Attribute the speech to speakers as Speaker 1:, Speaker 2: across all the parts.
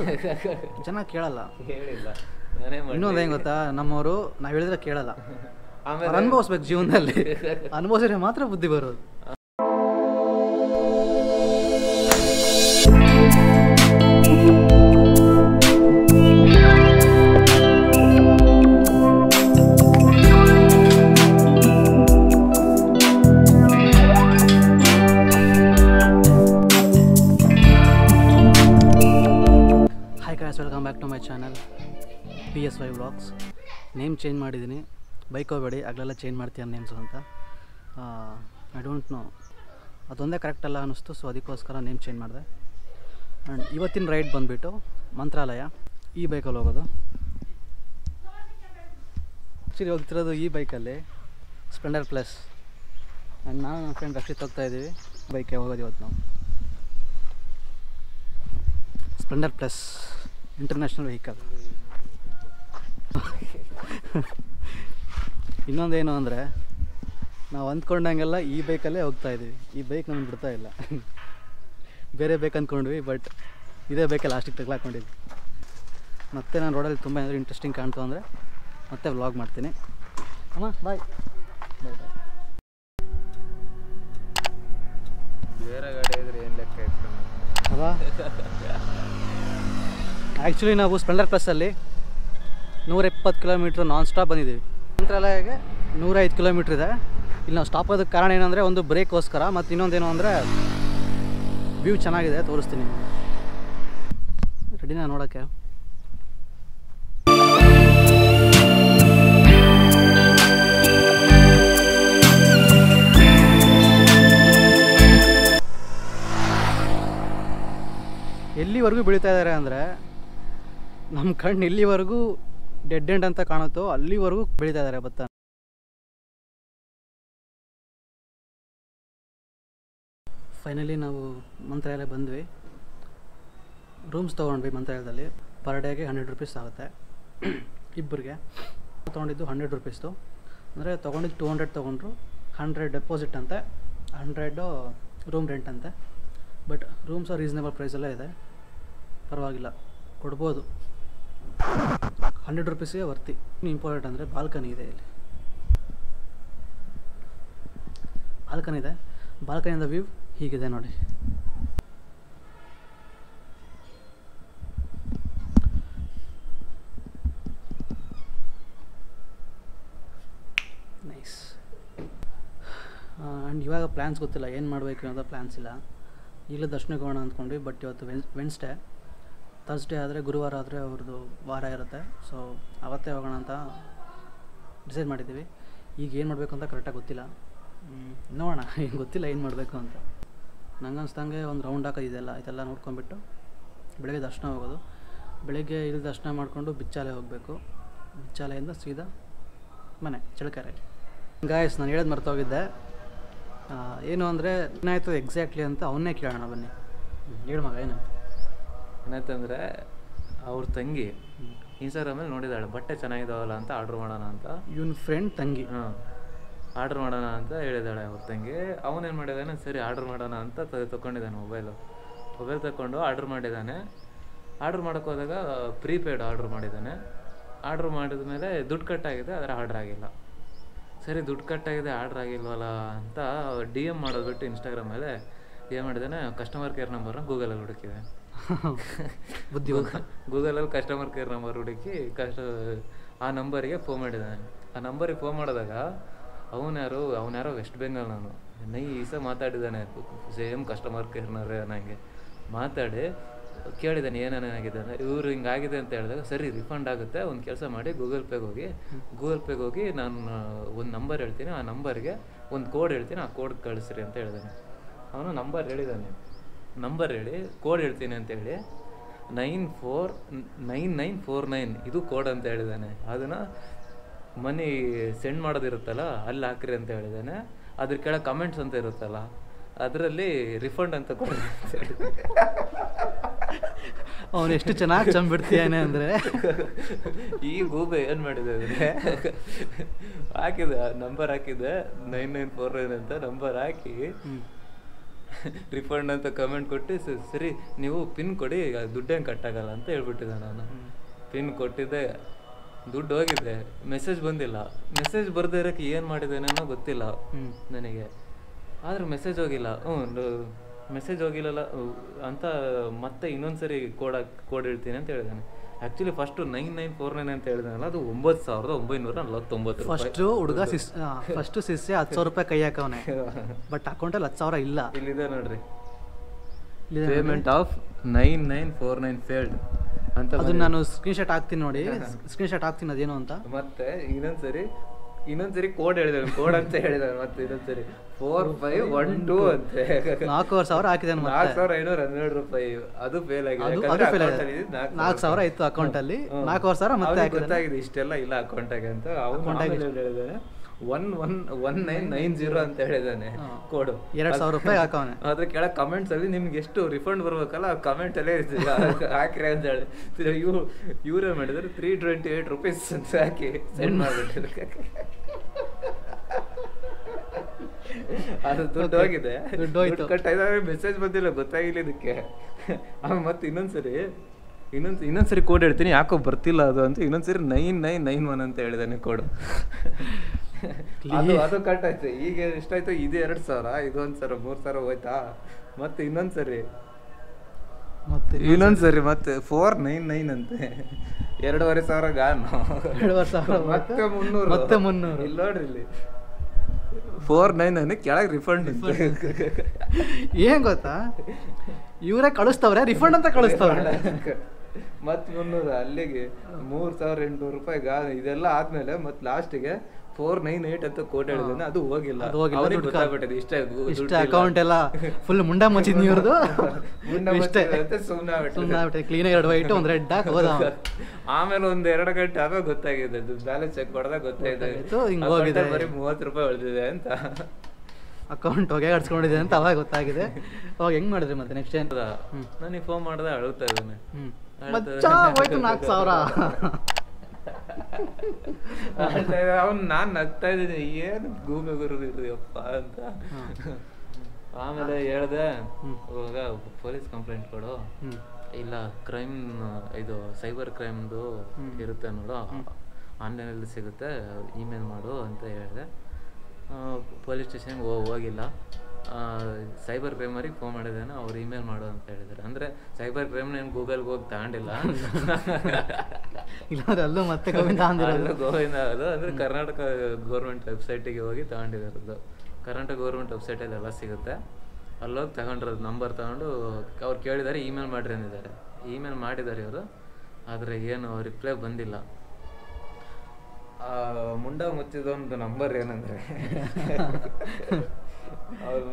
Speaker 1: ಜನ ಕೇಳಲ್ಲ
Speaker 2: ಹೇಳಿಲ್ಲ ನಾನೇ
Speaker 1: ಇನ್ನೊಂದು ಹೆಂಗ್ ಗೊತ್ತಾ ನಮ್ಮವರು ನಾವು ಹೇಳಿದ್ರೆ ಕೇಳಲ್ಲ
Speaker 2: ಆಮೇಲೆ
Speaker 1: ಅವ್ರು ಅನುಭವಿಸ್ಬೇಕು ಜೀವನದಲ್ಲಿ ಅನುಭವಿಸಿದ್ರೆ ಮಾತ್ರ ಬುದ್ಧಿ ಬರೋದು hi guys welcome back to my channel P S Y vlogs name change ಮಾಡಿದ್ದೀನಿ ಬೈಕ್ ಹೋಗಬೇಡಿ ಆಗಲೆಲ್ಲ ಚೇಂಜ್ ಮಾಡ್ತೀಯ ನೇಮ್ಸು ಅಂತ ಐ ಡೋಂಟ್ ನೋ ಅದೊಂದೇ ಕರೆಕ್ಟ್ ಅಲ್ಲ ಅನ್ನಿಸ್ತು ಸೊ ಅದಕ್ಕೋಸ್ಕರ ನೇಮ್ ಚೇಂಜ್ ಮಾಡಿದೆ ಆ್ಯಂಡ್ ಇವತ್ತಿನ ರೈಡ್ ಬಂದುಬಿಟ್ಟು ಮಂತ್ರಾಲಯ ಈ ಬೈಕಲ್ಲಿ ಹೋಗೋದು ಆ್ಯಕ್ಚುಲಿ ಹೋಗ್ತಿರೋದು ಈ ಬೈಕಲ್ಲಿ ಸ್ಪ್ಲೆಂಡರ್ ಪ್ಲಸ್ ಆ್ಯಂಡ್ ನಾನು ನನ್ನ ಫ್ರೆಂಡ್ ರಕ್ಷಿತ್ ಹೋಗ್ತಾ ಇದ್ದೀವಿ ಬೈಕೆ ಹೋಗೋದು ಇವತ್ತು ನಾವು ಸ್ಪ್ಲೆಂಡರ್ ಪ್ಲಸ್ ಇಂಟರ್ನ್ಯಾಷನಲ್ ವೆಹಿಕಲ್ ಇನ್ನೊಂದೇನು ಅಂದರೆ ನಾವು ಅಂದ್ಕೊಂಡಂಗೆಲ್ಲ ಈ ಬೈಕಲ್ಲೇ ಹೋಗ್ತಾ ಇದ್ದೀವಿ ಈ ಬೈಕ್ ನಮ್ಗೆ ಬಿಡ್ತಾ ಇಲ್ಲ ಬೇರೆ ಬೈಕ್ ಅಂದ್ಕೊಂಡ್ವಿ ಬಟ್ ಇದೇ ಬೈಕೇ ಲಾಸ್ಟಿಗೆ ತಗ್ಲಾಕೊಂಡಿದ್ವಿ ಮತ್ತೆ ನಾನು ರೋಡಲ್ಲಿ ತುಂಬ ಏನಾದರೂ ಇಂಟ್ರೆಸ್ಟಿಂಗ್ ಕಾಣ್ತು ಅಂದರೆ ಮತ್ತೆ ವ್ಲಾಗ್ ಮಾಡ್ತೀನಿ ಅಮ್ಮ ಬಾಯ್ ಬಾಯ್ ಬಾಯ್
Speaker 2: ಬೇರೆ ಗಾಡಿ ಇದ್ರೆ ಏನು ಲೆಕ್ಕ ಇತ್ತು
Speaker 1: ಅಲ್ವಾ ಆ್ಯಕ್ಚುಲಿ ನಾವು ಸ್ಪ್ಲೆಂಡರ್ ಪ್ಲಸ್ಸಲ್ಲಿ ನೂರ ಇಪ್ಪತ್ತು ಕಿಲೋಮೀಟ್ರ್ ನಾನ್ ಸ್ಟಾಪ್ ಬಂದಿದ್ದೀವಿ ಮಂತ್ರಾಲಯಗೆ ನೂರೈದು ಕಿಲೋಮೀಟ್ರ್ ಇದೆ ಇಲ್ಲಿ ನಾವು ಸ್ಟಾಪ್ ಆಗೋದಕ್ಕೆ ಕಾರಣ ಏನಂದರೆ ಒಂದು ಬ್ರೇಕ್ಗೋಸ್ಕರ ಮತ್ತು ಇನ್ನೊಂದೇನು ಅಂದರೆ ವ್ಯೂ ಚೆನ್ನಾಗಿದೆ ತೋರಿಸ್ತೀನಿ ರೆಡಿನಾ ನೋಡೋಕ್ಕೆ ಎಲ್ಲಿವರೆಗೂ ಬೆಳೀತಾ ಇದ್ದಾರೆ ಅಂದರೆ ನಮ್ಮ ಕಣ್ಣು ಎಲ್ಲಿವರೆಗೂ ಡೆಡ್ ಎಂಡ್ ಅಂತ ಕಾಣುತ್ತೋ ಅಲ್ಲಿವರೆಗೂ ಬೆಳೀತಾ ಇದ್ದಾರೆ ಭತ್ತ ಫೈನಲಿ ನಾವು ಮಂತ್ರಾಲಯ ಬಂದ್ವಿ ರೂಮ್ಸ್ ತೊಗೊಂಡ್ವಿ ಮಂತ್ರಾಲಯದಲ್ಲಿ ಪರ್ ಡೇಗೆ ಹಂಡ್ರೆಡ್ ರುಪೀಸ್ ಆಗುತ್ತೆ ಇಬ್ಬರಿಗೆ ತೊಗೊಂಡಿದ್ದು ಹಂಡ್ರೆಡ್ ರುಪೀಸ್ದು ಅಂದರೆ ತೊಗೊಂಡಿದ್ದು ಟೂ ಹಂಡ್ರೆಡ್ ತೊಗೊಂಡ್ರು ಹಂಡ್ರೆಡ್ ಡೆಪಾಸಿಟ್ ಅಂತೆ ಹಂಡ್ರೆಡು ರೂಮ್ ರೆಂಟ್ ಅಂತೆ ಬಟ್ ರೂಮ್ಸ್ ರೀಸನೇಬಲ್ ಪ್ರೈಸಲ್ಲೇ ಇದೆ ಪರವಾಗಿಲ್ಲ ಕೊಡ್ಬೋದು ಹಂಡ್ರೆಡ್ ರುಪೀಸಿಗೆ ವರ್ತಿ ಇಂಪಾರ್ಟೆಂಟ್ ಅಂದರೆ ಬಾಲ್ಕನಿ ಇದೆ ಇಲ್ಲಿ ಬಾಲ್ಕನಿ ಇದೆ ಬಾಲ್ಕನಿಯಿಂದ ವ್ಯೂ ಹೀಗಿದೆ ನೋಡಿ ನೈಸ್ ಆ್ಯಂಡ್ ಇವಾಗ ಪ್ಲ್ಯಾನ್ಸ್ ಗೊತ್ತಿಲ್ಲ ಏನು ಮಾಡಬೇಕು ಅನ್ನೋದು ಪ್ಲ್ಯಾನ್ಸ್ ಇಲ್ಲ ಈಗಲೇ ದರ್ಶನಕ್ಕೆ ಹೋಗೋಣ ಅಂದ್ಕೊಂಡ್ವಿ ಬಟ್ ಇವತ್ತು ವೆನ್ಸ್ ವೆನ್ಸ್ಡೇ ತರ್ಸ್ಡೇ ಆದರೆ ಗುರುವಾರ ಆದರೆ ಅವ್ರದ್ದು ವಾರ ಇರುತ್ತೆ ಸೊ ಅವತ್ತೇ ಹೋಗೋಣ ಅಂತ ಡಿಸೈಡ್ ಮಾಡಿದ್ದೀವಿ ಈಗ ಏನು ಮಾಡಬೇಕು ಅಂತ ಕರೆಕ್ಟಾಗಿ ಗೊತ್ತಿಲ್ಲ ಹ್ಮ್, ನೋಡೋಣ ಏನು ಗೊತ್ತಿಲ್ಲ ಏನು ಮಾಡಬೇಕು ಅಂತ ನಂಗೆ ಅನ್ಸ್ದಂಗೆ ಒಂದು ರೌಂಡ್ ಹಾಕೋದು ಇದೆಲ್ಲ ಇದೆಲ್ಲ ನೋಡ್ಕೊಂಬಿಟ್ಟು ಬೆಳಗ್ಗೆ ದರ್ಶನ ಹೋಗೋದು ಬೆಳಗ್ಗೆ ಇಲ್ಲಿ ದರ್ಶನ ಮಾಡಿಕೊಂಡು ಬಿಚ್ಚಾಲೆ ಹೋಗಬೇಕು ಬಿಚ್ಚಾಲೆಯಿಂದ ಸೀದಾ ಮನೆ ಚಳಕೆರೆ ಗಾಯಸ್ ನಾನು ಹೇಳೋದು ಮರ್ತೋಗಿದ್ದೆ ಆ, ಏನು ಅಂದರೆ ಏನಾಯ್ತು ಎಕ್ಸಾಕ್ಟ್ಲಿ ಅಂತ ಅವನ್ನೇ ಕೇಳೋಣ ಬನ್ನಿ ಹೇಳು ಮಗ ಏನು
Speaker 2: ಏನಾಯ್ತಂದ್ರೆ ಅವ್ರ ತಂಗಿ ಇನ್ಸ್ಟಾಗ್ರಾಮಲ್ಲಿ ನೋಡಿದಾಳೆ ಬಟ್ಟೆ ಚೆನ್ನಾಗಿದಾವಲ್ಲ ಅಂತ ಆರ್ಡ್ರ್ ಮಾಡೋಣ ಅಂತ
Speaker 1: ಇವನ್ ಫ್ರೆಂಡ್ ತಂಗಿ
Speaker 2: ಹಾಂ ಆರ್ಡ್ರ್ ಮಾಡೋಣ ಅಂತ ಹೇಳಿದಾಳೆ ಅವ್ರ ತಂಗಿ ಅವನೇನು ಮಾಡಿದಾನೆ ಸರಿ ಆರ್ಡ್ರ್ ಮಾಡೋಣ ಅಂತ ತ- ತಗೊಂಡಿದ್ದಾನೆ ಮೊಬೈಲು ಮೊಬೈಲ್ ತಗೊಂಡು ಆರ್ಡ್ರ್ ಮಾಡಿದ್ದಾನೆ ಆರ್ಡ್ರ್ ಮಾಡೋಕೆ ಹೋದಾಗ ಪ್ರೀಪೇಯ್ಡ್ ಆರ್ಡ್ರ್ ಮಾಡಿದ್ದಾನೆ ಆರ್ಡ್ರ್ ಮಾಡಿದ ಮೇಲೆ ದುಡ್ಡು ಕಟ್ಟಾಗಿದೆ ಆದರೆ ಆರ್ಡ್ರ್ ಆಗಿಲ್ಲ ಸರಿ ದುಡ್ಡು ಕಟ್ಟಾಗಿದೆ ಆರ್ಡ್ರ್ ಆಗಿಲ್ವಲ್ಲ ಅಂತ ಡಿ ಎಮ್ ಮಾಡೋದು ಬಿಟ್ಟು ಇನ್ಸ್ಟಾಗ್ರಾಮಲ್ಲಿ ಏನು ಮಾಡಿದ್ದಾನೆ ಕಸ್ಟಮರ್ ಕೇರ್ ನಂಬರ್ನ ಗೂಗಲಲ್ಲಿ ಹುಡುಕಿದೆ
Speaker 1: ಬುದ್ಧಿವಂತ
Speaker 2: ಗೂಗಲಲ್ಲಿ ಕಸ್ಟಮರ್ ಕೇರ್ ನಂಬರ್ ಹುಡುಕಿ ಕಷ್ಟ ಆ ನಂಬರಿಗೆ ಫೋನ್ ಮಾಡಿದ್ದಾನೆ ಆ ನಂಬರಿಗೆ ಫೋನ್ ಮಾಡಿದಾಗ ಅವನು ಯಾರು ಅವನು ಯಾರೋ ವೆಸ್ಟ್ ಬೆಂಗಾಲ್ ನಾನು ನೈಸ ಮಾತಾಡಿದ್ದಾನೆ ಸೇಮ್ ಕಸ್ಟಮರ್ ಕೇರ್ನವ್ರೆ ನನಗೆ ಮಾತಾಡಿ ಕೇಳಿದ್ದಾನೆ ಏನೇನಾಗಿದೆ ಅಂದರೆ ಇವ್ರು ಹಿಂಗಾಗಿದೆ ಅಂತ ಹೇಳಿದಾಗ ಸರಿ ರಿಫಂಡ್ ಆಗುತ್ತೆ ಒಂದು ಕೆಲಸ ಮಾಡಿ ಗೂಗಲ್ ಪೇಗೆ ಹೋಗಿ ಗೂಗಲ್ ಪೇಗೆ ಹೋಗಿ ನಾನು ಒಂದು ನಂಬರ್ ಹೇಳ್ತೀನಿ ಆ ನಂಬರ್ಗೆ ಒಂದು ಕೋಡ್ ಹೇಳ್ತೀನಿ ಆ ಕೋಡ್ ಕಳಿಸ್ರಿ ಅಂತ ಹೇಳಿದಾನೆ ಅವನು ನಂಬರ್ ಹೇಳಿದ್ದಾನೆ ನಂಬರ್ ಹೇಳಿ ಕೋಡ್ ಹೇಳ್ತೀನಿ ಅಂತ ಹೇಳಿ nine four nine nine four nine ಇದು ಕೋಡ್ ಅಂತ ಹೇಳಿದ್ದಾನೆ ಅದನ್ನು ಮನಿ ಸೆಂಡ್ ಮಾಡೋದಿರುತ್ತಲ್ಲ ಅಲ್ಲಿ ಹಾಕ್ರಿ ಅಂತ ಹೇಳಿದ್ದಾನೆ ಅದ್ರ ಕೆಳಗೆ ಕಮೆಂಟ್ಸ್ ಅಂತ ಇರುತ್ತಲ್ಲ ಅದರಲ್ಲಿ ರಿಫಂಡ್ ಅಂತ ಕೊಡಿ ಅಂತ ಹೇಳಿ
Speaker 1: ಅವನು ಎಷ್ಟು ಚೆನ್ನಾಗಿ ಚಂಬಿಡ್ತೀಯಾನೆ ಅಂದರೆ
Speaker 2: ಈ ಗೂಬೆ ಏನು ಮಾಡಿದೆ ಅಂದರೆ ಹಾಕಿದೆ ನಂಬರ್ ಹಾಕಿದೆ ನೈನ್ ನೈನ್ ಫೋರ್ ನೈನ್ ಅಂತ ನಂಬರ್ ಹಾಕಿ ರಿಫಂಡ್ ಅಂತ ಕಮೆಂಟ್ ಕೊಟ್ಟು ಸ- ಸರಿ ನೀವು ಪಿನ್ ಕೊಡಿ ದುಡ್ಡೇನು ಕಟ್ಟಾಗಲ್ಲ ಅಂತ ಹೇಳ್ಬಿಟ್ಟಿದ್ದೆ ನಾನು ಪಿನ್ ಕೊಟ್ಟಿದ್ದೆ ದುಡ್ಡು ಹೋಗಿದೆ ಮೆಸೇಜ್ ಬಂದಿಲ್ಲ ಮೆಸೇಜ್ ಬರ್ದೇ ಇರೋಕ್ಕೆ ಏನು ಮಾಡಿದ್ದೇನೇನೋ ಗೊತ್ತಿಲ್ಲ
Speaker 1: ಹ್ಮ್.
Speaker 2: ನನಗೆ ಆದ್ರೆ ಮೆಸೇಜ್ ಹೋಗಿಲ್ಲ ಹ್ಞೂ ಮೆಸೇಜ್ ಹೋಗಿಲ್ಲಲ್ಲ ಉ, ಅಂತ ಮತ್ತೆ ಇನ್ನೊಂದ್ಸರಿ ಕೋಡ್ ಕೋಡ್ ಹೇಳ್ತೀನಿ ಅಂತ ಹೇಳಿದಾನೆ actually first nine nine four nine ಅಂತ ಹೇಳಿದಾನಲ್ಲ ಅದು ಒಂಬತ್ತು ಸಾವಿರದ ಒಂಬೈನೂರ ನಲವತ್ತೊಂಬತ್ತು ರೂಪಾಯಿ
Speaker 1: ಫಸ್ಟು ಹುಡುಗ ಸಿಸ್ ಫಸ್ಟು ಸಿಸ್ಸೆ ಹತ್ತು ಸಾವಿರ ರೂಪಾಯಿ ಕೈ ಹಾಕವನೆ ಬಟ್ ಅಕೌಂಟಲ್ಲಿ ಹತ್ತು ಸಾವಿರ ಇಲ್ಲ
Speaker 2: ಇಲ್ಲಿದೆ ನೋಡ್ರಿ
Speaker 1: ಇಲ್ಲಿದೆ
Speaker 2: payment of nine nine four nine failed ಅಂತ
Speaker 1: ಅದನ್ನ ನಾನು ಸ್ಕ್ರೀನ್ಶಾಟ್ ಹಾಕ್ತೀನಿ ನೋಡಿ ಸ್ಕ್ರೀನ್ಶಾಟ್ ಹಾಕ್ತೀನಿ ಅದೇನು ಅಂತ
Speaker 2: ಮತ್ತೆ ಇನ್ನೊಂದ್ಸರಿ ಇನ್ನೊಂದ್ಸರಿ ಕೋಡ್ ಹೇಳಿದಾನೆ ಕೋಡ್ ಅಂತ ಹೇಳಿದಾನೆ ಮತ್ತೆ ಇನ್ನೊಂದ್ಸರಿ ಫೋರ್ ಫೈವ್ ಒನ್ ಟೂ ಅಂತೆ
Speaker 1: ನಾಲ್ಕೂವರೆ ಸಾವಿರ ಹಾಕಿದ್ದಾನೆ ಮತ್ತೆ
Speaker 2: ನಾಲ್ಕು ಸಾವಿರ ಐನೂರ ಹನ್ನೆರಡು ರೂಪಾಯಿ ಅದು ಫೇಲ್ ಆಗಿದೆ
Speaker 1: ಅದು
Speaker 2: ಯಾಕಂದ್ರೆ
Speaker 1: ಅದು ಫೇಲ್
Speaker 2: account
Speaker 1: ಆಗಿದೆ
Speaker 2: ಅಲ್ಲಿ ಇದ್ದಿದ್ದು ನಾಲ್ಕು
Speaker 1: ನಾಲ್ಕು ಸಾವಿರ ಇತ್ತು ಅಕೌಂಟಲ್ಲಿ
Speaker 2: ಹ್ಮ್.
Speaker 1: ನಾಲ್ಕೂವರೆ ಸಾವಿರ ಮತ್ತೆ
Speaker 2: ಅವ್ನಿಗೆ
Speaker 1: ಹಾಕಿದ್ದಾನೆ
Speaker 2: ಗೊತ್ತಾಗಿದೆ ಇಷ್ಟೆಲ್ಲ ಇಲ್ಲ ಅಕೌಂಟಾಗೆ ಅಂತ ಅವನು
Speaker 1: Account ಆಗಿ
Speaker 2: ಹೇಳಿದಾನೆ one one one nine nine zero ಅಂತ ಹೇಳಿದಾನೆ
Speaker 1: ಹಾ.
Speaker 2: ಕೋಡು
Speaker 1: ಎರಡು ಸಾವಿರ ರೂಪಾಯಿ ಹಾಕವನೆ
Speaker 2: ಅದ್ರ ಕೆಳಗೆ ಕಮೆಂಟ್ಸ್ ಅಲ್ಲಿ ನಿಮ್ಗೆ ಎಷ್ಟು ರಿಫಂಡ್ ಬರ್ಬೇಕಲ್ಲ ಕಮೆಂಟ್ ಅಲ್ಲೇ ಇರ್ತದೆ. ಹಾಕ್ರಿ ಅಂತ ಹೇಳಿ ಇವ್ ಇವ್ರೇ ಮಾಡಿದ್ರೆ ತ್ರೀ ಟ್ವೆಂಟಿ ಏಟ್ ರುಪೀಸ್ ಅಂತ ಹಾಕಿ ಸೆಂಡ್ ಮಾಡ್ಬಿಟ್ಟಿದ್ರು ಅದು ದುಡ್ಡು ಹೋಗಿದೆ
Speaker 1: ದುಡ್ಡು ಹೋಯ್ತು.
Speaker 2: ಕಟ್ ಆಯ್ತಾರೆ ಮೆಸೇಜ್ ಬಂದಿಲ್ಲ ಗೊತ್ತಾಗಿಲ್ಲ ಇದಕ್ಕೆ ಆಮೇಲೆ ಮತ್ತೆ ಇನ್ನೊಂದ್ಸರಿ ಇನ್ನೊಂದ್ ಇನ್ನೊಂದ್ಸರಿ ಕೋಡ್ ಹೇಳ್ತೀನಿ ಯಾಕೋ ಬರ್ತಿಲ್ಲ ಅದು ಅಂತ ಇನ್ನೊಂದ್ಸರಿ ನೈನ್ ನೈನ್ ನೈನ್ ಒನ್ ಅಂತ ಹೇಳಿದಾನೆ ಕೋಡ್ ಅದು ಅದು ಕಟ್ ಆಯ್ತು ಈಗ ಎಷ್ಟಾಯ್ತು ಇದು ಎರಡ್ ಸಾವಿರ ಇದು ಒಂದ್ ಸಾವಿರ ಮೂರ್ ಸಾವಿರ ಹೋಯ್ತಾ ಮತ್ತೆ ಇನ್ನೊಂದ್ಸರಿ
Speaker 1: ಮತ್ತೆ
Speaker 2: ಇನ್ನೊಂದ್ಸರಿ ಮತ್ತೆ ಫೋರ್ ನೈನ್ ನೈನ್ ಅಂತೆ ಎರಡೂವರೆ ಸಾವಿರ ಗಾನು
Speaker 1: ಎರಡೂವರೆ ಸಾವಿರ
Speaker 2: ಮತ್ತೆ ಮುನ್ನೂರು
Speaker 1: ಮತ್ತೆ ಮುನ್ನೂರು.
Speaker 2: ಇಲ್ಲಿ ನೋಡ್ರಿ ಇಲ್ಲಿ ಫೋರ್ ನೈನ್ ನೈನ್ ಕೆಳಗೆ ರಿಫಂಡ್
Speaker 1: ಏನ್ ಗೊತ್ತಾ ಇವರೇ ಕಳಿಸ್ತವ್ರೆ ರಿಫಂಡ್ ಅಂತ ಕಳಿಸ್ತವ್ರೆ
Speaker 2: ಮತ್ ಮುನ್ನೂರು ಅಲ್ಲಿಗೆ ಮೂರ್ ಸಾವಿರ ಎಂಟ್ನೂರು ರೂಪಾಯಿ ಗಾ ಇದೆಲ್ಲ ಆದ್ಮೇಲೆ ಮತ್ ಲಾಸ್ಟಿಗೆ ಫೋರ್ ನೈನ್ ಏಟ್ ಅಂತ ಕೋಟ್ ಹೇಳಿದಾನೆ ಅದು ಹೋಗಿಲ್ಲ
Speaker 1: ಅದು ಹೋಗಿಲ್ಲ,
Speaker 2: ಅವ್ನಿಗೆ
Speaker 1: ದುಡ್ಡು
Speaker 2: ಗೊತ್ತಾಗ್ಬಿಟ್ಟಿದೆ ಇಷ್ಟ
Speaker 1: ಇಷ್ಟ ಅಕೌಂಟ್ ಎಲ್ಲ ಫುಲ್ ಮುಂಡ ಮುಚ್ಚಿದ್ ನೀವ್ರದ್ದು
Speaker 2: ಮುಂಡ
Speaker 1: ಇಷ್ಟೇ
Speaker 2: ಅಂತ ಸುಮ್ನೆ ಆಗ್ಬಿಟ್ಟಿದೆ.
Speaker 1: ಸುಮ್ಮನೆ ಆಗ್ಬಿಟ್ಟೆ ಕ್ಲೀನ್ ಎರಡು ವೈಟ್ ಒಂದ್ ರೆಡ್ ಹಾಕಿ ಹೋದ ಅವ.
Speaker 2: ಆಮೇಲೆ ಒಂದ್ ಎರಡು ಗಂಟೆ ಆಮೇಲೆ ಗೊತ್ತಾಗಿದೆ ಬ್ಯಾಲೆನ್ಸ್ ಚೆಕ್ ಮಾಡಿದಾಗ ಗೊತ್ತಾಗಿದೆ
Speaker 1: ಗೊತ್ತಾಯ್ತು, ಹಿಂಗ್
Speaker 2: Account
Speaker 1: ಹೋಗಿದೆ.
Speaker 2: ಅಲ್ಲಿ ಬರೀ ಮೂವತ್ತು ರೂಪಾಯಿ ಉಳಿದಿದೆ ಅಂತ
Speaker 1: ಅಕೌಂಟ್ ಹೊಗೆ ಹಡ್ಸ್ಕೊಂಡಿದೆ ಅಂತ ಅವಾಗ ಗೊತ್ತಾಗಿದೆ ಅವಾಗ ಹೆಂಗ್ ಮಾಡಿದ್ರಿ ಮತ್ತೆ ನೆಕ್ಸ್ಟ್ ಏನ್
Speaker 2: ನನಗೆ ಫೋನ್ ಮಾಡಿದೆ ಅಳುತ್ತಾ ಇದ್ದಾನೆ
Speaker 1: ಹ್ಮ್
Speaker 2: ಅಳ್ತಾ
Speaker 1: ಮಚ್ಚ ಹೋಯ್ತು ನಾಲ್ಕು ಸಾವಿರ
Speaker 2: ಅವ್ನು ನಾನ್ ನಗ್ತಾ ಇದ್ದೀನಿ ಏನು ಗೂಬೆ ಗುರು ಅಪ್ಪ ಅಂತ ಆಮೇಲೆ ಹೇಳ್ದೆ
Speaker 1: ಹ್ಮ್.
Speaker 2: ಇವಾಗ ಪೊಲೀಸ್ ಕಂಪ್ಲೇಂಟ್ ಕೊಡು
Speaker 1: ಹ್ಮ್
Speaker 2: ಇಲ್ಲ ಕ್ರೈಮ್ ಇದು ಸೈಬರ್ ಕ್ರೈಮ್ದು
Speaker 1: ಹ್ಮ್.
Speaker 2: ಇರುತ್ತೆ ನೋಡು ಆನ್ಲೈನಲ್ಲಿ ಸಿಗುತ್ತೆ ಇಮೇಲ್ ಮಾಡು ಅಂತ ಹೇಳಿದೆ ಪೊಲೀಸ್ ಸ್ಟೇಷನ್ಗೆ ಹೋಗಿಲ್ಲ ಸೈಬರ್ ಕ್ರೈಮರಿಗೆ ಫೋನ್ ಮಾಡಿದ್ದೇನೆ ಅವ್ರು ಇಮೇಲ್ ಮಾಡು ಅಂತ ಹೇಳಿದ್ದಾರೆ ಅಂದರೆ ಸೈಬರ್ ಕ್ರೈಮ್ನ ಏನು ಗೂಗಲ್ಗೆ ಹೋಗಿ ತಗೊಂಡಿಲ್ಲ
Speaker 1: ಇಲ್ಲಾಂದ್ರೆ ಅಲ್ಲೂ ಮತ್ತೆ ಗೋವಿಂದ ಅಂದಿರೋದು
Speaker 2: ಅಲ್ಲೂ ಗೋವಿಂದ ಅದು ಅಂದರೆ ಕರ್ನಾಟಕ ಗೌರ್ಮೆಂಟ್ ವೆಬ್ಸೈಟಿಗೆ ಹೋಗಿ ತಗೊಂಡಿರೋದು ಕರ್ನಾಟಕ ಗೌರ್ಮೆಂಟ್ ವೆಬ್ಸೈಟಲ್ಲಿ ಎಲ್ಲ ಸಿಗುತ್ತೆ ಅಲ್ಲೋಗಿ ತಗೊಂಡಿರೋದು ನಂಬರ್ ತಗೊಂಡು ಅವ್ರು ಕೇಳಿದ್ದಾರೆ ಇಮೇಲ್ ಮಾಡಿರಿ ಅಂದಿದ್ದಾರೆ ಇಮೇಲ್ ಮಾಡಿದ್ದಾರೆ ಇವರು ಆದರೆ ಏನು ರಿಪ್ಲೈ ಬಂದಿಲ್ಲ ಆ, ಮುಂಡ ಮುಚ್ಚಿದೊಂದು ನಂಬರ್ ಏನಂದರೆ ಅವ್ರು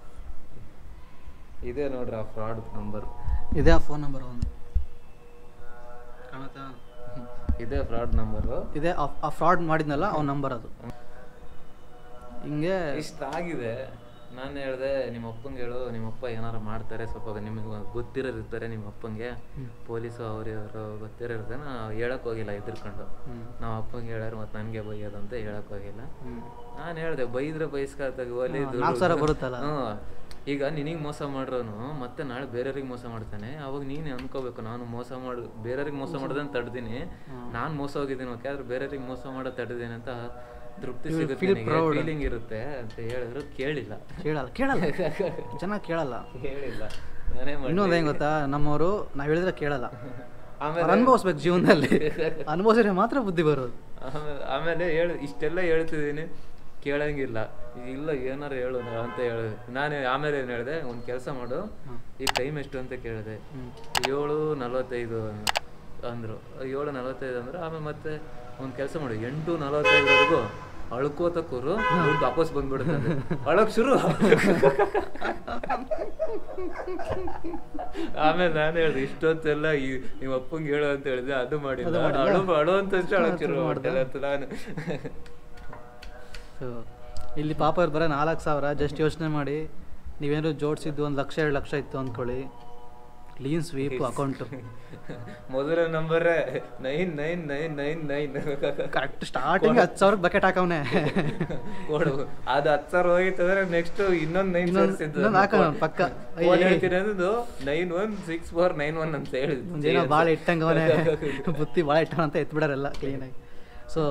Speaker 2: ಇದೆ ನೋಡ್ರಿ ಆ ಫ್ರಾಡ್ ನಂಬರ್
Speaker 1: ಇದೇ ಆ ಫೋನ್ ನಂಬರ್ ಒಂದು ಕಾಣುತ್ತಾ
Speaker 2: ಇದೇ ಫ್ರಾಡ್ ನಂಬರು
Speaker 1: ಇದೇ ಆ- ಆ ಫ್ರಾಡ್ ಮಾಡಿದ್ನಲ್ಲ ಅವ್ನ ನಂಬರ್ ಅದು ಹಿಂಗೆ
Speaker 2: ಇಷ್ಟ ಆಗಿದೆ ನಾನು ಹೇಳಿದೆ ನಿಮ್ಮ ಅಪ್ಪಂಗೆ ಹೇಳು ನಿಮ್ಮ ಅಪ್ಪ ಏನಾರು ಮಾಡ್ತಾರೆ ಸ್ವಲ್ಪ ನಿಮಗೆ ಗೊತ್ತಿರೋರು ಇರ್ತಾರೆ ನಿಮ್ಮ ಅಪ್ಪಂಗೆ ಪೊಲೀಸು ಅವ್ರು ಇವರು ಗೊತ್ತಿರೋ ಇರ್ತಾರೆ ನಾವು ಹೇಳಕ್ ಹೋಗಿಲ್ಲ ಎದುರ್ಕೊಂಡು
Speaker 1: ಹ್ಮ್.
Speaker 2: ನಾವು ಅಪ್ಪಂಗೆ ಹೇಳ್ಯಾರ ಮತ್ತು ನನಗೆ ಬೈಯೋದು ಅಂತ ಹೇಳಕ್ ಹೋಗಿಲ್ಲ
Speaker 1: ಹ್ಮ್.
Speaker 2: ನಾನು ಹೇಳಿದೆ ಬೈದ್ರೆ ಬೈಸ್ಕೊತಾಗ ಒಲಿ
Speaker 1: ಹಾ, ನಾಲ್ಕು ಸಾವಿರ ಬರುತ್ತಲ್ಲ.
Speaker 2: ಹ್ಞೂ ಈಗ ನಿನಗೆ ಮೋಸ ಮಾಡ್ರೋನು ಮತ್ತೆ ನಾಳೆ ಬೇರೆಯವ್ರಿಗೆ ಮೋಸ ಮಾಡ್ತಾನೆ ಅವಾಗ ನೀನು ಅನ್ಕೋಬೇಕು ನಾನು ಮೋಸ ಮಾಡು ಬೇರೆಯವ್ರಿಗೆ ಮೋಸ ಮಾಡೋದನ್ನ ತಡ್ದೀನಿ ನಾನು ಮೋಸ ಹೋಗಿದ್ದೀನಿ ಓಕೆ ಆದ್ರೆ ಬೇರೆಯವ್ರಿಗೆ ಮೋಸ ಮಾಡೋದು ತಡೆದೀನಿ ಅಂತ ತೃಪ್ತಿ ಸಿಗುತ್ತೆ ಫೀಲಿಂಗ್ ಇರುತ್ತೆ ಅಂತ ಹೇಳಿದ್ರು ಕೇಳಿಲ್ಲ
Speaker 1: ಕೇಳಲ್ಲ ಕೇಳಲ್ಲ ಚೆನ್ನಾಗಿ ಕೇಳಲ್ಲ
Speaker 2: ಕೇಳಿಲ್ಲ ನಾನೇ ಮಾಡಿ
Speaker 1: ಇನ್ನೊಂದು ಹೆಂಗ್ ಗೊತ್ತಾ ನಮ್ಮವರು ನಾವ್ ಹೇಳಿದ್ರೆ ಕೇಳಲ್ಲ
Speaker 2: ಆಮೇಲೆ
Speaker 1: ಅವ್ರು ಅನುಭವಿಸ್ಬೇಕು ಜೀವನದಲ್ಲಿ ಅನುಭವಿಸಿದ್ರೆ ಮಾತ್ರ ಬುದ್ಧಿ ಬರೋದು
Speaker 2: ಆಮೇಲೆ ಆಮೇಲೆ ಹೇಳಿ ಇಷ್ಟೆಲ್ಲ ಹೇಳ್ತಿದ್ದೀನಿ ಕೇಳಂಗಿಲ್ಲ ಇಲ್ಲ ಏನಾರು ಹೇಳು ನಾ- ಅಂತ ಹೇಳು ನಾನು ಆಮೇಲೆ ಏನು ಹೇಳಿದೆ ಒಂದು ಕೆಲಸ ಮಾಡು ಈಗ ಟೈಮ್ ಎಷ್ಟು ಅಂತ ಕೇಳಿದೆ ಏಳು ನಲವತ್ತೈದು ಅಂದರು ಏಳು ನಲವತ್ತೈದು ಅಂದ್ರೆ ಆಮೇಲೆ ಮತ್ತೆ ಒಂದು ಕೆಲಸ ಮಾಡು ಎಂಟು ನಲವತ್ತೈದವರೆಗೂ ಅಳ್ಕೋತ ಕೂರು ದುಡ್ಡು ವಾಪಸ್ ಬಂದ್ಬಿಡುತ್ತೆ ಅಂದೆ. ಅಳಕ್ ಶುರು ಆಮೇಲೆ ನಾನು ಹೇಳಿದೆ ಇಷ್ಟೊತ್ತೆಲ್ಲ ಈ ನಿಮ್ಮ ಅಪ್ಪಂಗೆ ಹೇಳು ಅಂತ ಹೇಳಿದೆ ಅದು ಮಾಡಿಲ್ಲ ಅಳು ಅಳು ಅಂತ ಅಳಕ್ ಶುರು ಮಾಡ್ತಾರೆ ಅಂತ ನಾನು
Speaker 1: ಸೊ ಇಲ್ಲಿ ಪಾಪ ಇವ್ರು ಬರೀ ನಾಲ್ಕು ಸಾವಿರ ಜಸ್ಟ್ ಯೋಚನೆ ಮಾಡಿ ನೀವೇನಾದ್ರು ಜೋಡಿಸಿದ್ದು ಒಂದು ಲಕ್ಷ ಎರಡು ಲಕ್ಷ ಇತ್ತು ಅಂದ್ಕೊಳ್ಳಿ ಕ್ಲೀನ್ ಸ್ವೀಪ್ ಅಕೌಂಟು
Speaker 2: ಮೊದಲ number nine nine nine nine nine
Speaker 1: correct starting ಹತ್ತು ಸಾವಿರಕ್ಕೆ ಬಕೆಟ್ ಹಾಕವನೆ
Speaker 2: ಕೊಡು ಅದು ಹತ್ತು ಸಾವಿರ ಹೋಗಿತ್ತು ಅಂದ್ರೆ ನೆಕ್ಸ್ಟ್ ಇನ್ನೊಂದು ನೈನ್
Speaker 1: ಇನ್ನೊಂದ್- ಇನ್ನೊಂದ್ ಹಾಕೋಣ ಪಕ್ಕ.
Speaker 2: ಫೋನ್
Speaker 1: ಏಯ್.
Speaker 2: ಹೇಳ್ತೀನಿ ಅನ್ನೋದು nine one six four nine one ಅಂತ ಹೇಳಿ
Speaker 1: ಒಂದೇನೋ ಭಾಳ ಇಟ್ಟಂಗೆ ಅವನೇ ಬುತ್ತಿ ಭಾಳ ಇಟ್ಟಾನ ಅಂತ ಎತ್ಬಿಡಾರೆಲ್ಲ ಕ್ಲೀನಾಗಿ ಸೊ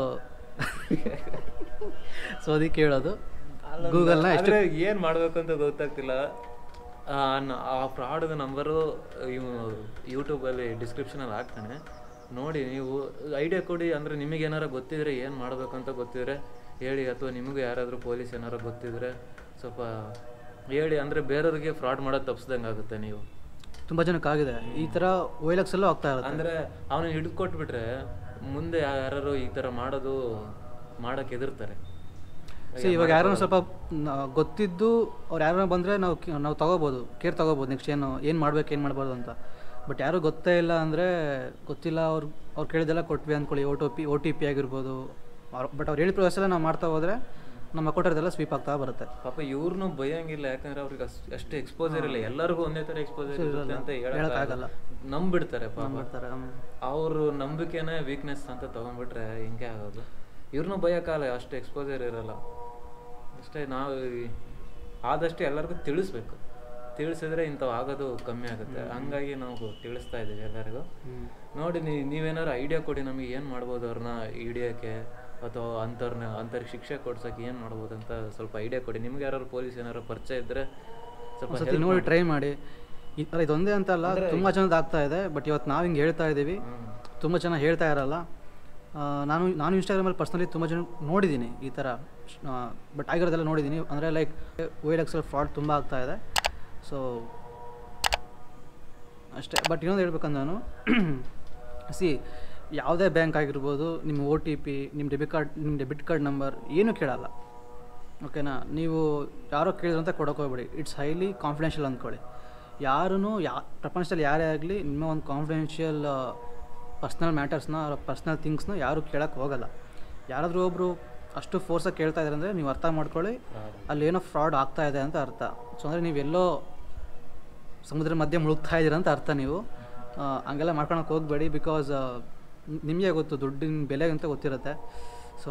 Speaker 1: ಸೊ ಅದಕ್ಕೆ ಹೇಳೋದು ಗೂಗಲ್ನ ಎಷ್ಟು
Speaker 2: ಆದ್ರೆ ಏನ್ ಮಾಡ್ಬೇಕು ಅಂತ ಗೊತ್ತಾಗ್ತಿಲ್ಲ ಆ ನ- ಆ ಫ್ರಾಡ್ ನಂಬರು ಯೂಟ್ಯೂಬಲ್ಲಿ ಡಿಸ್ಕ್ರಿಪ್ಷನಲ್ಲಿ ಹಾಕ್ತಾನೆ ನೋಡಿ ನೀವು ಐಡಿಯಾ ಕೊಡಿ ಅಂದರೆ ನಿಮಗೆ ಏನಾರ ಗೊತ್ತಿದ್ರೆ ಏನು ಮಾಡಬೇಕು ಅಂತ ಗೊತ್ತಿದ್ರೆ ಹೇಳಿ ಅಥವಾ ನಿಮಗೆ ಯಾರಾದರೂ ಪೊಲೀಸ್ ಏನಾರ ಗೊತ್ತಿದ್ರೆ ಸ್ವಲ್ಪ ಹೇಳಿ ಅಂದರೆ ಬೇರೆಯವ್ರಿಗೆ ಫ್ರಾಡ್ ಮಾಡೋದು ತಪ್ಪಿಸ್ದಂಗೆ ಆಗುತ್ತೆ ನೀವು
Speaker 1: ತುಂಬ ಜನಕ್ಕಾಗಿದೆ ಈ ಥರ ಓಯ್ಲಕ್ಸಲ್ಲೂ ಆಗ್ತಾ ಇರುತ್ತೆ
Speaker 2: ಅಂದರೆ ಅವನು ಹಿಡಿದು ಕೊಟ್ಬಿಟ್ರೆ ಮುಂದೆ ಯಾರು ಈ ಥರ ಮಾಡೋದು ಮಾಡೋಕ್ಕೆ ಎದುರ್ತಾರೆ
Speaker 1: ಸೊ ಇವಾಗ ಯಾರನ್ನ ಸ್ವಲ್ಪ ನ- ಗೊತ್ತಿದ್ದು ಅವ್ರು ಯಾರನ್ನ ಬಂದರೆ ನಾವು ಕಿ- ನಾವು ತಗೋಬೋದು ಕೇರ್ ತಗೋಬೋದು ನೆಕ್ಸ್ಟ್ ಏನು ಏನು ಮಾಡ್ಬೇಕು ಏನು ಮಾಡ್ಬಾರ್ದು ಅಂತ ಬಟ್ ಯಾರೂ ಗೊತ್ತೇ ಇಲ್ಲ ಅಂದರೆ ಗೊತ್ತಿಲ್ಲ ಅವ್ರು ಅವ್ರು ಕೇಳಿದೆಲ್ಲ ಕೊಟ್ವಿ ಅಂದ್ಕೊಳ್ಳಿ O T P O T P ಆಗಿರ್ಬೋದು ಬಟ್ ಅವ್ರು ಹೇಳಿದ ಪ್ರೊಸೆಸ್ ಎಲ್ಲ ನಾವು ಮಾಡ್ತಾ ಹೋದರೆ ನಮ್ಮ ಅಕೌಂಟರ್ದೆಲ್ಲ ಸ್ವೀಪ್ ಆಗ್ತಾ ಬರುತ್ತೆ
Speaker 2: ಪಾಪ ಇವ್ರನ್ನೂ ಭಯಂಗಿಲ್ಲ ಯಾಕಂದ್ರೆ ಅವ್ರಿಗೆ ಅಷ್ಟು ಅಷ್ಟು ಎಕ್ಸ್ಪೋಜರ್ ಇಲ್ಲ ಎಲ್ಲರಿಗೂ ಒಂದೇ ತರ ಎಕ್ಸ್ಪೋಜರ್ ಇರುತ್ತೆ ಅಂತ
Speaker 1: ಹೇಳಕ್ಕಾಗಲ್ಲ.
Speaker 2: ಹೇಳಕ್ಕಾಗಲ್ಲ ನಂಬಿಡ್ತಾರೆ ಪಾಪ
Speaker 1: ಮಾಡ್ತಾರೆ
Speaker 2: ಅವರು ನಂಬಿಕೆನೇ ವೀಕ್ನೆಸ್ ಅಂತ ತಗೊಂಡ್ಬಿಟ್ರೆ ಹಿಂಗೆ ಆಗೋದು ಇವ್ರನ್ನೂ ಭಯಕ್ಕಾಗಲ್ಲ ಅಷ್ಟು ಎಕ್ಸ್ಪೋಜರ್ ಇರಲ್ಲ ಅಷ್ಟೇ ನಾವು ಈ- ಆದಷ್ಟು ಎಲ್ಲರಿಗೂ ತಿಳಿಸ್ಬೇಕು ತಿಳಿಸಿದ್ರೆ ಇಂಥವು ಆಗೋದು ಕಮ್ಮಿ ಆಗುತ್ತೆ ಹಂಗಾಗಿ ನಾವು ತಿಳಿಸ್ತಾ ಇದ್ದೀವಿ ಎಲ್ಲರಿಗೂ ನೋಡಿ ನೀ ನೀವೇನಾದ್ರು ಐಡಿಯಾ ಕೊಡಿ ನಮಗೆ ಏನು ಮಾಡ್ಬೋದು ಅವ್ರನ್ನ ಹಿಡಿಯೋಕ್ಕೆ ಅಥವಾ ಅಂಥವ್ರನ್ನ ಅಂಥವ್ರಿಗೆ ಶಿಕ್ಷೆ ಕೊಡ್ಸೋಕೆ ಏನು ಮಾಡ್ಬೋದು ಅಂತ ಸ್ವಲ್ಪ ಐಡಿಯಾ ಕೊಡಿ ನಿಮ್ಗೆ ಯಾರು ಪೊಲೀಸ್ ಏನಾರು ಪರಿಚಯ ಇದ್ದರೆ ಸ್ವಲ್ಪ
Speaker 1: ಒಂದ್ಸತಿ
Speaker 2: help
Speaker 1: ನೋಡಿ
Speaker 2: ಮಾಡಿ.
Speaker 1: ಟ್ರೈ ಮಾಡಿ ಈ ಥರ ಇದೊಂದೇ ಅಂತ ಅಲ್ಲ ತುಂಬ ಜನದ ಆಗ್ತಾ ಇದೆ ಬಟ್ ಇವತ್ತು ನಾವು ಹಿಂಗೆ ಹೇಳ್ತಾ ಇದ್ದೀವಿ
Speaker 2: ಹ್ಮ್.
Speaker 1: ತುಂಬ ಜನ ಹೇಳ್ತಾ ಇರಲ್ಲ ಆ, ನಾನು ನಾನು ಇನ್ಸ್ಟಾಗ್ರಾಮಲ್ಲಿ ಪರ್ಸ್ನಲಿ ತುಂಬ ಜನ ನೋಡಿದ್ದೀನಿ ಈ ಥರ ಬಟ್ ಆಗಿರೋದೆಲ್ಲ ನೋಡಿದ್ದೀನಿ ಅಂದರೆ ಲೈಕ್ ಓ ಎಕ್ಸಲ್ ಫ್ರಾಡ್ ತುಂಬ ಆಗ್ತಾ ಇದೆ ಸೊ ಅಷ್ಟೇ ಬಟ್ ಇನ್ನೊಂದು ಹೇಳ್ಬೇಕಂದ್ರೆ ನಾನು ಸಿ ಯಾವುದೇ ಬ್ಯಾಂಕ್ ಆಗಿರ್ಬೋದು ನಿಮ್ಮ ಓ ಟಿ ಪಿ ನಿಮ್ಮ ಡೆಬಿಟ್ ಕಾರ್ಡ್ ನಿಮ್ಮ ಡೆಬಿಟ್ ಕಾರ್ಡ್ ನಂಬರ್ ಏನೂ ಕೇಳಲ್ಲ ಓಕೆನಾ ನೀವು ಯಾರೋ ಕೇಳಿದ್ರಂತ ಕೊಡೋಕೆ ಹೋಗ್ಬೇಡಿ ಇಟ್ಸ್ ಹೈಲಿ ಕಾನ್ಫಿಡೆನ್ಷಿಯಲ್ ಅಂದ್ಕೊಳ್ಳಿ ಯಾರೂ ಯಾ ಪ್ರಪಂಚದಲ್ಲಿ ಯಾರೇ ಆಗಲಿ ನಿಮ್ಮ ಒಂದು ಕಾನ್ಫಿಡೆನ್ಷಿಯಲ್ ಪರ್ಸ್ನಲ್ ಮ್ಯಾಟರ್ಸ್ನ ಪರ್ಸ್ನಲ್ ಥಿಂಗ್ಸ್ನ ಯಾರೂ ಕೇಳೋಕ್ಕೆ ಹೋಗಲ್ಲ ಯಾರಾದರೂ ಒಬ್ಬರು ಅಷ್ಟು ಫೋರ್ಸಾಗಿ ಕೇಳ್ತಾ ಇದ್ದಾರೆ ಅಂದರೆ ನೀವು ಅರ್ಥ ಮಾಡ್ಕೊಳ್ಳಿ ಅಲ್ಲಿ ಏನೋ ಫ್ರಾಡ್ ಆಗ್ತಾ ಇದೆ ಅಂತ ಅರ್ಥ ಸೊ ಅಂದರೆ ನೀವೆಲ್ಲೋ ಸಮುದ್ರ ಮಧ್ಯೆ ಮುಳುಗ್ತಾ ಇದ್ದೀರ ಅಂತ ಅರ್ಥ ನೀವು ಆ, ಹಂಗೆಲ್ಲ ಮಾಡ್ಕೊಳಕ್ಕೆ ಹೋಗಬೇಡಿ ಬಿಕಾಸ್ ನಿಮಗೆ ಗೊತ್ತು ದುಡ್ಡಿನ ಬೆಲೆ ಅಂತ ಗೊತ್ತಿರುತ್ತೆ ಸೊ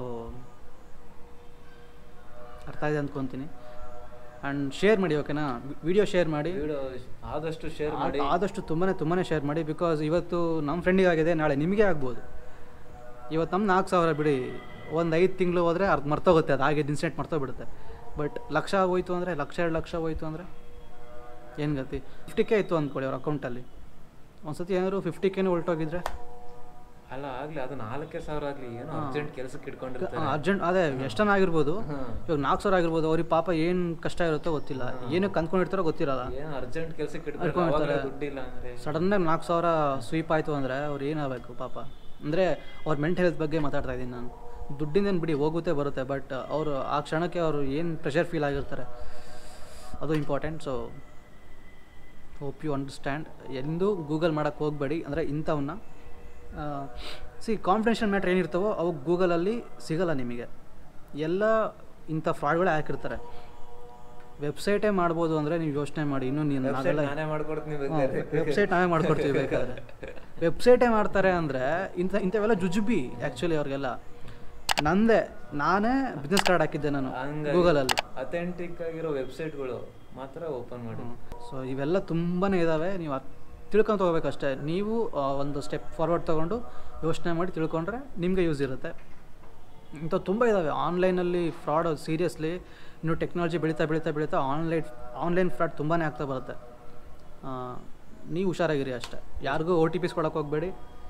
Speaker 1: ಅರ್ಥ ಇದೆ ಅಂದ್ಕೊತೀನಿ ಆ್ಯಂಡ್ ಶೇರ್ ಮಾಡಿ ಓಕೆನಾ ವಿಡಿಯೋ ಶೇರ್ ಮಾಡಿ
Speaker 2: ವಿಡಿಯೋ ಆದಷ್ಟು ಶೇರ್ ಮಾಡಿ
Speaker 1: ಆ- ಆದಷ್ಟು ತುಂಬಾ ತುಂಬಾ ಶೇರ್ ಮಾಡಿ ಬಿಕಾಸ್ ಇವತ್ತು ನಮ್ಮ ಫ್ರೆಂಡಿಗೆ ಆಗಿದೆ ನಾಳೆ ನಿಮಗೆ ಆಗ್ಬೋದು ಇವತ್ತು ನಮ್ಮ ನಾಲ್ಕು ಸಾವಿರ ಬಿಡಿ ಒಂದು ಐದು ತಿಂಗಳು ಹೋದರೆ ಅರ್ಧ ಮರ್ತೋಗುತ್ತೆ ಅದು ಆಗಿದ್ದು ಇನ್ಸಿಡೆಂಟ್ ಮರ್ತೋಗ್ಬಿಡುತ್ತೆ ಬಟ್ ಲಕ್ಷ ಹೋಯ್ತು ಅಂದರೆ ಲಕ್ಷ ಎರಡು ಲಕ್ಷ ಹೋಯ್ತು ಅಂದರೆ ಏನು ಗತಿ ಫಿಫ್ಟಿ ಕೆ ಇತ್ತು ಅಂದ್ಕೊಳ್ಳಿ ಅವ್ರ ಅಕೌಂಟಲ್ಲಿ ಒಂದು ಸತಿ ಏನಾದ್ರು ಫಿಫ್ಟಿ ಕೆನೇ ಹೊರಟೋಗಿದ್ರೆ
Speaker 2: ಅಲ್ಲ ಆಗ್ಲಿ ಅದು ನಾಲ್ಕೇ ಸಾವಿರ ಆಗ್ಲಿ ಏನೋ ಅರ್ಜೆಂಟ್ ಕೆಲಸಕ್ಕೆ ಇಟ್ಕೊಂಡಿರ್ತಾರೆ
Speaker 1: ಅರ್ಜೆಂಟ್ ಅದೇ ಎಷ್ಟನ ಆಗಿರ್ಬೋದು
Speaker 2: ಹ್ಮ್.
Speaker 1: ಇವಾಗ ನಾಲ್ಕು ಸಾವಿರ ಆಗಿರ್ಬೋದು ಅವ್ರಿಗೆ ಪಾಪ ಏನು ಕಷ್ಟ ಇರುತ್ತೋ ಗೊತ್ತಿಲ್ಲ ಏನಕ್ಕೆ ಅಂದ್ಕೊಂಡಿರ್ತಾರೋ ಗೊತ್ತಿರಲ್ಲ
Speaker 2: ಏನೋ ಅರ್ಜೆಂಟ್ ಕೆಲಸಕ್ಕೆ
Speaker 1: ಇಟ್ಕೊಂಡಿರ್ತಾರೆ.
Speaker 2: ಇಟ್ಕೊಂಡಿರ್ತಾರೆ ದುಡ್ಡಿಲ್ಲ ಅಂದ್ರೆ
Speaker 1: ಸಡನ್ನಾಗಿ ನಾಲ್ಕು ಸಾವಿರ ಸ್ವೀಪ್ ಆಯಿತು ಅಂದರೆ ಅವ್ರು ಏನಾಗಬೇಕು ಪಾಪ ಅಂದರೆ ಅವ್ರ ಮೆಂಟಲ್ ಹೆಲ್ತ್ ಬಗ್ಗೆ ಮಾತಾಡ್ತಾ ಇದ್ದೀನಿ ನಾನು ದುಡ್ಡಿಂದೇನು ಬಿಡಿ ಹೋಗುತ್ತೆ ಬರುತ್ತೆ ಬಟ್ ಅವರು ಆ ಕ್ಷಣಕ್ಕೆ ಅವರು ಏನು ಪ್ರೆಷರ್ ಫೀಲ್ ಆಗಿರ್ತಾರೆ ಅದು important so hope you understand ಎಂದೂ ಗೂಗಲ್ ಮಾಡೋಕ್ಕೆ ಹೋಗಬೇಡಿ ಅಂದರೆ ಇಂಥವನ್ನ ಸಿ ಕಾನ್ಫಿಡೆನ್ಷಿಯಲ್ ಮ್ಯಾಟ್ರ್ ಏನಿರ್ತಾವೋ ಅವು ಗೂಗಲಲ್ಲಿ ಸಿಗಲ್ಲ ನಿಮಗೆ ಎಲ್ಲ ಇಂಥ ಫ್ರಾಡ್ಗಳೇ ಹಾಕಿರ್ತಾರೆ ವೆಬ್ಸೈಟೇ ಮಾಡ್ಬೋದು ಅಂದರೆ ನೀವು ಯೋಚನೆ ಮಾಡಿ ಇನ್ನೂ ನೀನು
Speaker 2: Website
Speaker 1: ನಾವೆಲ್ಲ
Speaker 2: ನಾನೇ ಮಾಡ್ಕೊಡ್ತೀನಿ ಬೇಕಾದ್ರೆ.
Speaker 1: ವೆಬ್ಸೈಟ್ ನಾವೇ ಮಾಡ್ಕೊಡ್ತೀವಿ ಬೇಕಾದ್ರೆ ವೆಬ್ಸೈಟೇ ಮಾಡ್ತಾರೆ ಅಂದರೆ ಇಂಥ ಇಂಥವೆಲ್ಲ ಜುಜುಬಿ ಆ್ಯಕ್ಚುಲಿ ಅವ್ರಿಗೆಲ್ಲ ನಂದೇ ನಾನೇ ಬಿಸ್ನೆಸ್ ಕಾರ್ಡ್ ಹಾಕಿದ್ದೆ ನಾನು
Speaker 2: ಹಂಗಾಗಿ
Speaker 1: ಗೂಗಲಲ್ಲಿ
Speaker 2: ಅಥೆಂಟಿಕ್ ಆಗಿರೋ ವೆಬ್ಸೈಟ್ಗಳು ಮಾತ್ರ ಓಪನ್ ಮಾಡಿ
Speaker 1: ಸೊ ಇವೆಲ್ಲ ತುಂಬಾ ಇದ್ದಾವೆ ನೀವು ಅದ್ ತಿಳ್ಕೊಂತ ಹೋಗ್ಬೇಕಷ್ಟೇ ನೀವು ಆ, ಒಂದು ಸ್ಟೆಪ್ ಫಾರ್ವರ್ಡ್ ತೊಗೊಂಡು ಯೋಚನೆ ಮಾಡಿ ತಿಳ್ಕೊಂಡ್ರೆ ನಿಮಗೆ ಯೂಸ್ ಇರುತ್ತೆ ಇಂಥ ತುಂಬ ಇದ್ದಾವೆ ಆನ್ಲೈನಲ್ಲಿ ಫ್ರಾಡ್ ಸೀರಿಯಸ್ಲಿ ಇನ್ನು ಟೆಕ್ನಾಲಜಿ ಬೆಳೀತಾ ಬೆಳೀತಾ ಬೆಳೀತಾ ಆನ್ಲೈನ್ ಆನ್ಲೈನ್ ಫ್ರಾಡ್ ತುಂಬಾ ಆಗ್ತಾ ಬರುತ್ತೆ ಆ, ನೀವು ಹುಷಾರಾಗಿರಿ ಅಷ್ಟೇ ಯಾರಿಗೂ ಓ ಟಿ ಪಿಸ್ ಕೊಡೋಕೆ ಹೋಗಬೇಡಿ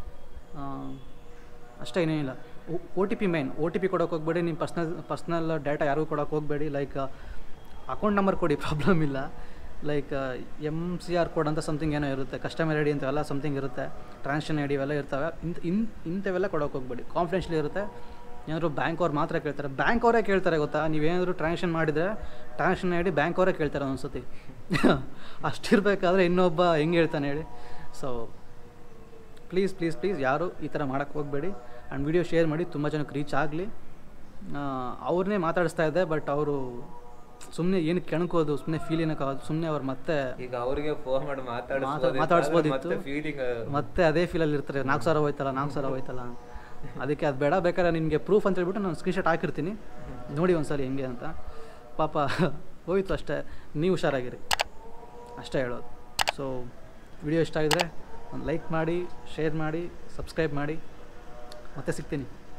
Speaker 1: ಅಷ್ಟೇ ಏನೇನಿಲ್ಲ O T P main O T P ಕೊಡೋಕೆ ಹೋಗಬೇಡಿ ನಿಮ್ಮ ಪರ್ಸ್ನಲ್ ಪರ್ಸ್ನಲ್ ಡೇಟಾ ಯಾರಿಗೂ ಕೊಡೋಕೆ ಹೋಗಬೇಡಿ ಲೈಕ್ ಅಕೌಂಟ್ ನಂಬರ್ ಕೊಡಿ ಪ್ರಾಬ್ಲಮ್ ಇಲ್ಲ like M C R code ಅಂತ ಸಮಥಿಂಗ್ ಏನೋ ಇರುತ್ತೆ ಕಸ್ಟಮರ್ ಐ ಡಿ ಅಂತೆಲ್ಲ ಸಮಥಿಂಗ್ ಇರುತ್ತೆ ಟ್ರಾನ್ಸಾಕ್ಷನ್ ಐ ಡಿ ಇವೆಲ್ಲ ಇರ್ತವೆ ಇಂಥ ಇನ್ ಇಂಥವೆಲ್ಲ ಕೊಡೋಕೆ ಹೋಗ್ಬೇಡಿ ಕಾನ್ಫಿಡೆನ್ಷಿಯಲ್ ಇರುತ್ತೆ ಏನಾದರೂ ಬ್ಯಾಂಕ್ ಅವ್ರು ಮಾತ್ರ ಕೇಳ್ತಾರೆ ಬ್ಯಾಂಕ್ ಅವರೇ ಕೇಳ್ತಾರೆ ಗೊತ್ತಾ ನೀವೇನಾದರೂ ಟ್ರಾನ್ಸಾಕ್ಷನ್ ಮಾಡಿದರೆ ಟ್ರಾನ್ಸಾಕ್ಷನ್ ಐ ಡಿ ಬ್ಯಾಂಕ್ ಅವರೇ ಕೇಳ್ತಾರೆ ಒಂದ್ಸತಿ ಅಷ್ಟಿರಬೇಕಾದ್ರೆ ಇನ್ನೊಬ್ಬ ಹೆಂಗೆ ಹೇಳ್ತಾನೆ ಹೇಳಿ ಸೊ ಪ್ಲೀಸ್ ಪ್ಲೀಸ್ ಪ್ಲೀಸ್ ಯಾರು ಈ ಥರ ಮಾಡೋಕ್ಕೆ ಹೋಗಬೇಡಿ ಆ್ಯಂಡ್ ವಿಡಿಯೋ ಶೇರ್ ಮಾಡಿ ತುಂಬ ಜನಕ್ಕೆ ರೀಚ್ ಆಗಲಿ ಅವ್ರನ್ನೇ ಮಾತಾಡಿಸ್ತಾ ಇದ್ದೆ ಬಟ್ ಅವರು ಸುಮ್ಮನೆ ಏನಕ್ಕೆ ಕೆಣಕೋದು ಸುಮ್ಮನೆ ಫೀಲ್ ಏನಕ್ಕಾಗೋದು ಸುಮ್ಮನೆ ಅವ್ರು ಮತ್ತೆ
Speaker 2: ಈಗ ಅವ್ರಿಗೆ ಫೋನ್ ಮಾಡಿ
Speaker 1: ಮಾತಾ-
Speaker 2: ಮಾತಾಡಿಸ್ಬೋದು
Speaker 1: ಮಾತಾಡಿಸ್ಬೋದಿತ್ತು.
Speaker 2: ಮತ್ತೆ ಫೀಲಿಂಗ್
Speaker 1: ಮತ್ತೆ ಅದೇ ಫೀಲಲ್ಲಿ ಇರ್ತಾರೆ ನಾಲ್ಕು ಸಾವಿರ ಹೋಯ್ತಲ್ಲ ನಾಲ್ಕು ಸಾವಿರ ಹೋಯ್ತಲ್ಲ ಅದಕ್ಕೆ ಅದು ಬೇಡ ಬೇಕಾದ್ರೆ ನಿಮಗೆ ಪ್ರೂಫ್ ಅಂತ ಹೇಳ್ಬಿಟ್ಟು ನಾನು ಸ್ಕ್ರೀನ್ಶಾಟ್ ಹಾಕಿರ್ತೀನಿ ನೋಡಿ ಒಂದ್ಸಲಿ ಹೆಂಗೆ ಅಂತ ಪಾಪ ಹೋಯ್ತು ಅಷ್ಟೇ ನೀವು ಹುಷಾರಾಗಿರಿ ಅಷ್ಟೇ ಹೇಳೋದು ಸೊ ವಿಡಿಯೋ ಇಷ್ಟ ಆಗಿದ್ರೆ ಒಂದು ಲೈಕ್ ಮಾಡಿ ಶೇರ್ ಮಾಡಿ ಸಬ್ಸ್ಕ್ರೈಬ್ ಮಾಡಿ ಮತ್ತೆ ಸಿಗ್ತೀನಿ